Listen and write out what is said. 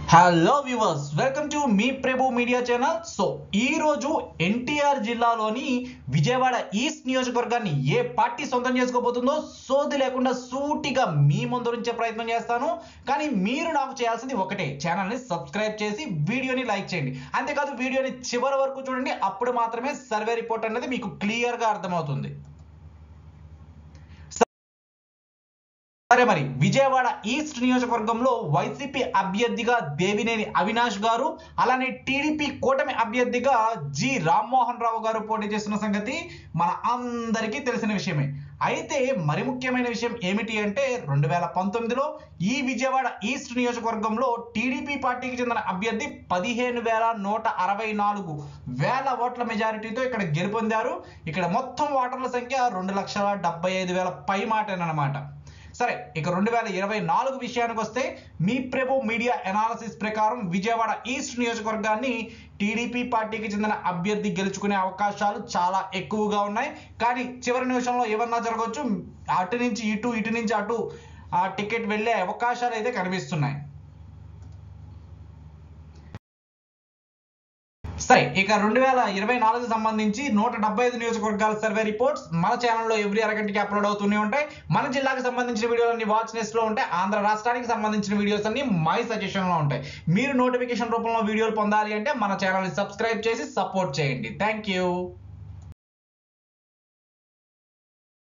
hello viewers welcome to మీ Prabhu media channel so ఈ రోజు ఎన్టీఆర్ జిల్లాలోని విజయవాడ ఈస్ట్ నియోజకవర్గాన్ని ఏ పార్టీ సొంతం చేసుకోబోతుందో సోది లేకుండా సూటిగా మీ ముందు ఉంచే ప్రయత్నం చేస్తాను కానీ మీరు నాకు చేయాల్సింది ఒకటే ఛానల్ని సబ్స్క్రైబ్ చేసి వీడియోని లైక్ చేయండి అంతేకాదు వీడియోని చివరి వరకు చూడండి అప్పుడు మాత్రమే సర్వే రిపోర్ట్ అనేది మీకు క్లియర్గా అర్థమవుతుంది సరే మరి విజయవాడ ఈస్ట్ నియోజకవర్గంలో వైసీపీ అభ్యర్థిగా దేవినేని అవినాష్ గారు అలానే టీడీపీ కూటమి అభ్యర్థిగా జి రామ్మోహన్ రావు గారు పోటీ చేస్తున్న సంగతి మన అందరికీ తెలిసిన విషయమే అయితే మరి ముఖ్యమైన విషయం ఏమిటి అంటే రెండు వేల పంతొమ్మిదిలో ఈ విజయవాడ ఈస్ట్ నియోజకవర్గంలో టీడీపీ పార్టీకి చెందిన అభ్యర్థి పదిహేను వేల నూట అరవై నాలుగు వేల ఓట్ల మెజారిటీతో ఇక్కడ గెలుపొందారు ఇక్కడ మొత్తం ఓటర్ల సంఖ్య రెండు లక్షల డెబ్బై ఐదు వేల పై మాటేనమాట సరే ఇక రెండు వేల ఇరవై నాలుగు విషయానికి వస్తే మీ ప్రభు మీడియా ఎనాలసిస్ ప్రకారం విజయవాడ ఈస్ట్ నియోజకవర్గాన్ని టీడీపీ పార్టీకి చెందిన అభ్యర్థి గెలుచుకునే అవకాశాలు చాలా ఎక్కువగా ఉన్నాయి కానీ చివరి నిమిషంలో ఏమన్నా జరగవచ్చు అటు నుంచి ఇటు ఇటు నుంచి అటు ఆ టికెట్ వెళ్ళే అవకాశాలు అయితే కనిపిస్తున్నాయి సరే ఇక రెండు వేల ఇరవై నాలుగు సంబంధించి నూట డెబ్బై ఐదు నియోజకవర్గాల సర్వే రిపోర్ట్స్ మన ఛానల్లో ఎవ్రీ అరగంటకి అప్లోడ్ అవుతూనే ఉంటాయి మన జిల్లాకు సంబంధించిన వీడియోలన్నీ వాచ్ లిస్ట్ లో ఉంటాయి ఆంధ్ర రాష్ట్రానికి సంబంధించిన వీడియోస్ అన్ని మై సజెషన్ లో ఉంటాయి మీరు నోటిఫికేషన్ రూపంలో వీడియోలు పొందాలి అంటే మన ఛానల్ని సబ్స్క్రైబ్ చేసి సపోర్ట్ చేయండి థ్యాంక్ యూ